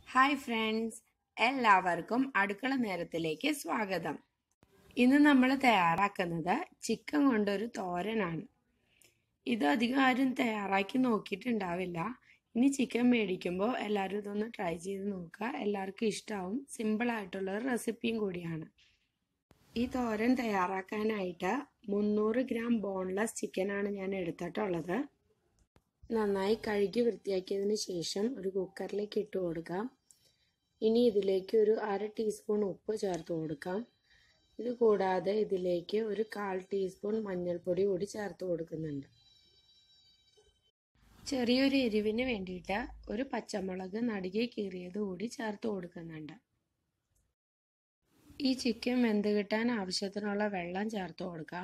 hi friends എല്ലാവർക്കും അടുക്കള നേരത്തിലേക്ക് സ്വാഗതം ഇന്ന് നമ്മൾ തയ്യാറാക്കുന്നത് ചിക്കൻ കൊണ്ടൊരു തോരനാണ് ഇത് അധികം ആരും തയ്യാറാക്കി നോക്കിയിട്ടുണ്ടാവില്ല ഇനി ചിക്കൻ മേടിക്കുമ്പോൾ എല്ലാവരും ഇതൊന്ന് ട്രൈ ചെയ്ത് നോക്കുക എല്ലാവർക്കും ഇഷ്ടമാവും സിമ്പിളായിട്ടുള്ള ഒരു റെസിപ്പിയും കൂടിയാണ് ഈ തോരൻ തയ്യാറാക്കാനായിട്ട് മുന്നൂറ് ഗ്രാം ബോൺലെസ് ചിക്കനാണ് ഞാൻ എടുത്തിട്ടുള്ളത് നന്നായി കഴുകി വൃത്തിയാക്കിയതിന് ശേഷം ഒരു കുക്കറിലേക്ക് ഇട്ട് കൊടുക്കാം ഇനി ഇതിലേക്ക് ഒരു അര ടീസ്പൂൺ ഉപ്പ് ചേർത്ത് കൊടുക്കാം ഇത് കൂടാതെ ഇതിലേക്ക് ഒരു കാൽ ടീസ്പൂൺ മഞ്ഞൾപ്പൊടി കൂടി ചേർത്ത് കൊടുക്കുന്നുണ്ട് ചെറിയൊരു എരിവിന് വേണ്ടിയിട്ട് ഒരു പച്ചമുളക് നടുകെ കീറിയത് കൂടി ചേർത്ത് കൊടുക്കുന്നുണ്ട് ഈ ചിക്കൻ വെന്ത് കിട്ടാൻ ആവശ്യത്തിനുള്ള വെള്ളം ചേർത്ത് കൊടുക്കാം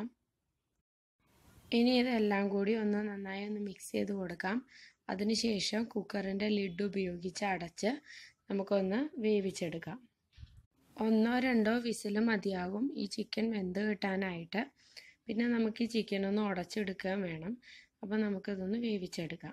ഇനി ഇതെല്ലാം കൂടി ഒന്ന് നന്നായി ഒന്ന് മിക്സ് ചെയ്ത് കൊടുക്കാം അതിനുശേഷം കുക്കറിൻ്റെ ലിഡ് ഉപയോഗിച്ച് അടച്ച് നമുക്കൊന്ന് വേവിച്ചെടുക്കാം ഒന്നോ രണ്ടോ വിസിൽ മതിയാകും ഈ ചിക്കൻ വെന്ത് കിട്ടാനായിട്ട് പിന്നെ നമുക്ക് ഈ ചിക്കൻ ഒന്ന് ഉടച്ചെടുക്കാൻ വേണം അപ്പോൾ നമുക്കിതൊന്ന് വേവിച്ചെടുക്കാം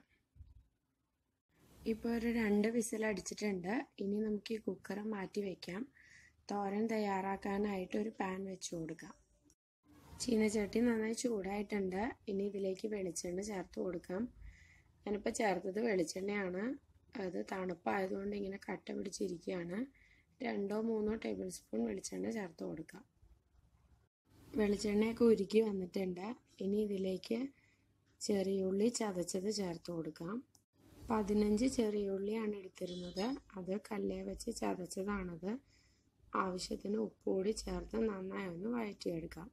ഇപ്പോൾ ഒരു രണ്ട് വിസിൽ അടിച്ചിട്ടുണ്ട് ഇനി നമുക്ക് ഈ കുക്കർ മാറ്റി വയ്ക്കാം തോരൻ തയ്യാറാക്കാനായിട്ട് ഒരു പാൻ വെച്ച് കൊടുക്കാം ചീനച്ചട്ടി നന്നായി ചൂടായിട്ടുണ്ട് ഇനി ഇതിലേക്ക് വെളിച്ചെണ്ണ ചേർത്ത് കൊടുക്കാം ഞാനിപ്പോൾ ചേർത്തത് വെളിച്ചെണ്ണയാണ് അത് തണുപ്പായതുകൊണ്ട് ഇങ്ങനെ കട്ട പിടിച്ചിരിക്കുകയാണ് രണ്ടോ മൂന്നോ ടേബിൾ സ്പൂൺ വെളിച്ചെണ്ണ ചേർത്ത് കൊടുക്കാം വെളിച്ചെണ്ണയൊക്കെ ഉരുക്കി വന്നിട്ടുണ്ട് ഇനി ഇതിലേക്ക് ചെറിയുള്ളി ചതച്ചത് ചേർത്ത് കൊടുക്കാം പതിനഞ്ച് ചെറിയുള്ളിയാണ് എടുത്തിരുന്നത് അത് കല്ലേ വെച്ച് ചതച്ചതാണത് ആവശ്യത്തിന് ഉപ്പ് കൂടി ചേർത്ത് നന്നായി ഒന്ന് വഴറ്റിയെടുക്കാം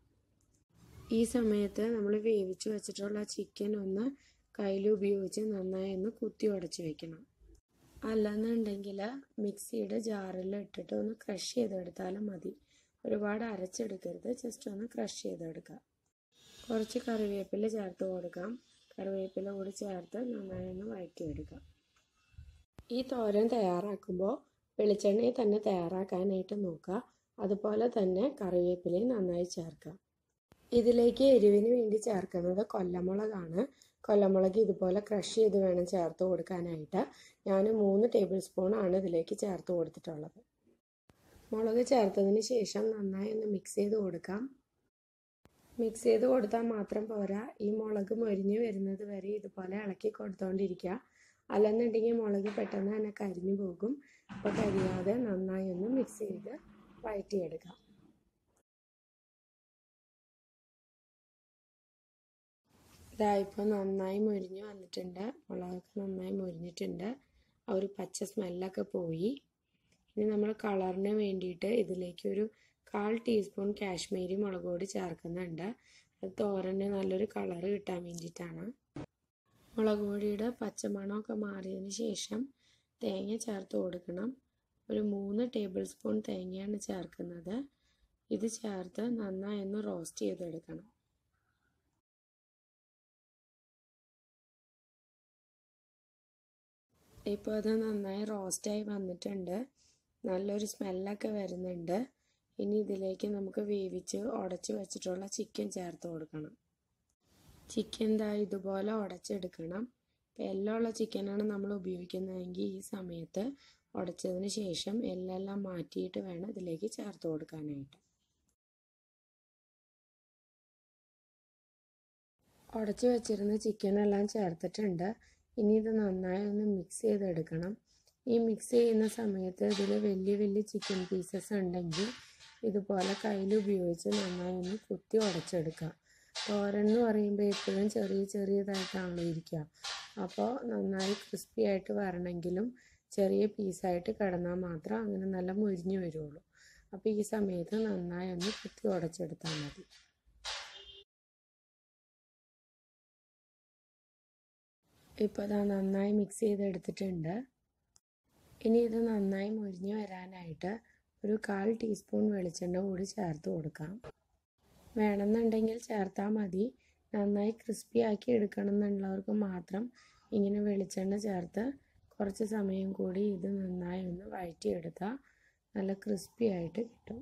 ഈ സമയത്ത് നമ്മൾ വേവിച്ച് വെച്ചിട്ടുള്ള ചിക്കൻ ഒന്ന് കയ്യിൽ ഉപയോഗിച്ച് നന്നായി ഒന്ന് കുത്തി ഉടച്ച് വെക്കണം അല്ലെന്നുണ്ടെങ്കിൽ മിക്സിയുടെ ജാറിൽ ഇട്ടിട്ട് ഒന്ന് ക്രഷ് ചെയ്തെടുത്താലും മതി ഒരുപാട് അരച്ചെടുക്കരുത് ജസ്റ്റ് ഒന്ന് ക്രഷ് ചെയ്തെടുക്കുക കുറച്ച് കറിവേപ്പില ചേർത്ത് കൊടുക്കാം കറിവേപ്പില കൂടി ചേർത്ത് നന്നായി ഒന്ന് വഴറ്റിയെടുക്കാം ഈ തോരൻ തയ്യാറാക്കുമ്പോൾ വെളിച്ചെണ്ണയിൽ തന്നെ തയ്യാറാക്കാനായിട്ട് നോക്കുക അതുപോലെ തന്നെ കറിവേപ്പിലയും നന്നായി ചേർക്കുക ഇതിലേക്ക് എരിവിന് വേണ്ടി ചേർക്കുന്നത് കൊല്ലമുളകാണ് കൊല്ലമുളക് ഇതുപോലെ ക്രഷ് ചെയ്ത് വേണം ചേർത്ത് കൊടുക്കാനായിട്ട് ഞാൻ മൂന്ന് ടേബിൾ സ്പൂൺ ആണ് ഇതിലേക്ക് ചേർത്ത് കൊടുത്തിട്ടുള്ളത് മുളക് ചേർത്തതിന് ശേഷം നന്നായി ഒന്ന് മിക്സ് ചെയ്ത് കൊടുക്കാം മിക്സ് ചെയ്ത് കൊടുത്താൽ മാത്രം പോരാ ഈ മുളക് മൊരിഞ്ഞ് വരുന്നത് വരെ ഇതുപോലെ ഇളക്കി കൊടുത്തോണ്ടിരിക്കുക അല്ലെന്നുണ്ടെങ്കിൽ മുളക് പെട്ടെന്ന് തന്നെ കരിഞ്ഞു പോകും അപ്പോൾ കരിയാതെ നന്നായി ഒന്ന് മിക്സ് ചെയ്ത് വഴറ്റിയെടുക്കാം ഇതാ ഇപ്പോൾ നന്നായി മൊരിഞ്ഞ് വന്നിട്ടുണ്ട് മുളകൊക്കെ നന്നായി മൊരിഞ്ഞിട്ടുണ്ട് ആ ഒരു പച്ച സ്മെല്ലൊക്കെ പോയി ഇനി നമ്മൾ കളറിന് വേണ്ടിയിട്ട് ഇതിലേക്ക് ഒരു കാൽ ടീസ്പൂൺ കാശ്മീരി മുളക് പൊടി ചേർക്കുന്നുണ്ട് അത് തോരന് നല്ലൊരു കളറ് കിട്ടാൻ വേണ്ടിയിട്ടാണ് മുളക് പൊടിയുടെ പച്ചമണമൊക്കെ മാറിയതിന് ശേഷം തേങ്ങ ചേർത്ത് കൊടുക്കണം ഒരു മൂന്ന് ടേബിൾ സ്പൂൺ തേങ്ങയാണ് ചേർക്കുന്നത് ഇത് ചേർത്ത് നന്നായി ഒന്ന് റോസ്റ്റ് ചെയ്തെടുക്കണം ഇപ്പോൾ അത് നന്നായി റോസ്റ്റായി വന്നിട്ടുണ്ട് നല്ലൊരു സ്മെല്ലൊക്കെ വരുന്നുണ്ട് ഇനി ഇതിലേക്ക് നമുക്ക് വേവിച്ച് ഉടച്ച് വെച്ചിട്ടുള്ള ചിക്കൻ ചേർത്ത് കൊടുക്കണം ചിക്കൻ ദാ ഇതുപോലെ ഉടച്ചെടുക്കണം ഇപ്പം എല്ലുള്ള ചിക്കനാണ് നമ്മൾ ഉപയോഗിക്കുന്നതെങ്കിൽ ഈ സമയത്ത് ഉടച്ചതിന് ശേഷം എല്ലെല്ലാം മാറ്റിയിട്ട് വേണം ഇതിലേക്ക് ചേർത്ത് കൊടുക്കാനായിട്ട് ഉടച്ച് വെച്ചിരുന്ന ചിക്കനെല്ലാം ചേർത്തിട്ടുണ്ട് ഇനി ഇത് നന്നായി ഒന്ന് മിക്സ് ചെയ്തെടുക്കണം ഈ മിക്സ് ചെയ്യുന്ന സമയത്ത് ഇതിൽ വലിയ വലിയ ചിക്കൻ പീസസ് ഉണ്ടെങ്കിൽ ഇതുപോലെ കയ്യിൽ ഉപയോഗിച്ച് നന്നായി ഒന്ന് കുത്തി ഉടച്ചെടുക്കുക തോരൻ എന്ന് പറയുമ്പോൾ എപ്പോഴും ചെറിയ ചെറിയതായിട്ടാണല്ലോ ഇരിക്കുക അപ്പോൾ നന്നായി ക്രിസ്പി ആയിട്ട് വരണമെങ്കിലും ചെറിയ പീസായിട്ട് കിടന്നാൽ മാത്രം അങ്ങനെ നല്ല മുരിഞ്ഞു വരുള്ളൂ അപ്പോൾ ഈ സമയത്ത് നന്നായി ഒന്ന് കുത്തി ഉടച്ചെടുത്താൽ മതി ഇപ്പോൾ അത് നന്നായി മിക്സ് ചെയ്തെടുത്തിട്ടുണ്ട് ഇനി ഇത് നന്നായി മുരിഞ്ഞ് വരാനായിട്ട് ഒരു കാൽ ടീസ്പൂൺ വെളിച്ചെണ്ണ കൂടി ചേർത്ത് കൊടുക്കാം വേണമെന്നുണ്ടെങ്കിൽ ചേർത്താൽ മതി നന്നായി ക്രിസ്പി ആക്കി എടുക്കണം എന്നുള്ളവർക്ക് മാത്രം ഇങ്ങനെ വെളിച്ചെണ്ണ ചേർത്ത് കുറച്ച് സമയം കൂടി ഇത് നന്നായി ഒന്ന് വഴറ്റിയെടുത്താൽ നല്ല ക്രിസ്പി ആയിട്ട് കിട്ടും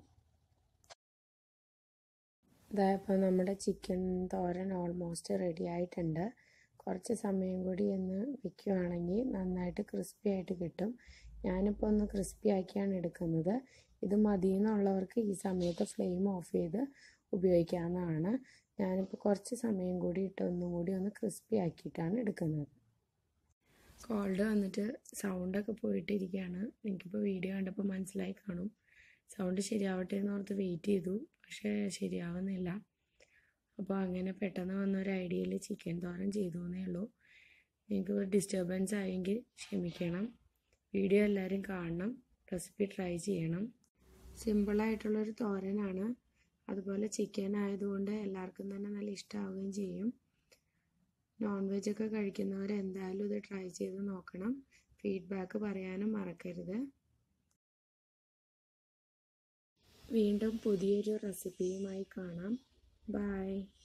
ഇതായപ്പോൾ നമ്മുടെ ചിക്കൻ തോരൻ ഓൾമോസ്റ്റ് റെഡി ആയിട്ടുണ്ട് കുറച്ച് സമയം കൂടി ഒന്ന് വെക്കുകയാണെങ്കിൽ നന്നായിട്ട് ക്രിസ്പി ആയിട്ട് കിട്ടും ഞാനിപ്പോൾ ഒന്ന് ക്രിസ്പി ആക്കിയാണ് എടുക്കുന്നത് ഇത് മതി എന്നുള്ളവർക്ക് ഈ സമയത്ത് ഫ്ലെയിം ഓഫ് ചെയ്ത് ഉപയോഗിക്കാവുന്നതാണ് ഞാനിപ്പോൾ കുറച്ച് സമയം കൂടി ഇട്ട് ഒന്നും കൂടി ഒന്ന് ക്രിസ്പി ആക്കിയിട്ടാണ് എടുക്കുന്നത് കോൾഡ് വന്നിട്ട് സൗണ്ടൊക്കെ പോയിട്ടിരിക്കുകയാണ് എനിക്കിപ്പോൾ വീഡിയോ കണ്ടപ്പോൾ മനസ്സിലായി കാണും സൗണ്ട് ശരിയാവട്ടെ എന്ന് ഓർത്ത് വെയിറ്റ് ചെയ്തു പക്ഷേ ശരിയാവുന്നില്ല അപ്പോൾ അങ്ങനെ പെട്ടെന്ന് വന്നൊരു ഐഡിയയിൽ ചിക്കൻ തോരൻ ചെയ്തു എന്നേ ഉള്ളൂ നിങ്ങൾക്ക് ഡിസ്റ്റർബൻസ് ആയെങ്കിൽ ക്ഷമിക്കണം വീഡിയോ എല്ലാവരും കാണണം റെസിപ്പി ട്രൈ ചെയ്യണം സിമ്പിളായിട്ടുള്ളൊരു തോരനാണ് അതുപോലെ ചിക്കൻ ആയതുകൊണ്ട് എല്ലാവർക്കും തന്നെ നല്ല ഇഷ്ടമാവുകയും ചെയ്യും നോൺ വെജ് ഒക്കെ കഴിക്കുന്നവർ എന്തായാലും ഇത് ട്രൈ ചെയ്ത് നോക്കണം ഫീഡ്ബാക്ക് പറയാനും മറക്കരുത് വീണ്ടും പുതിയൊരു റെസിപ്പിയുമായി കാണാം ബൈ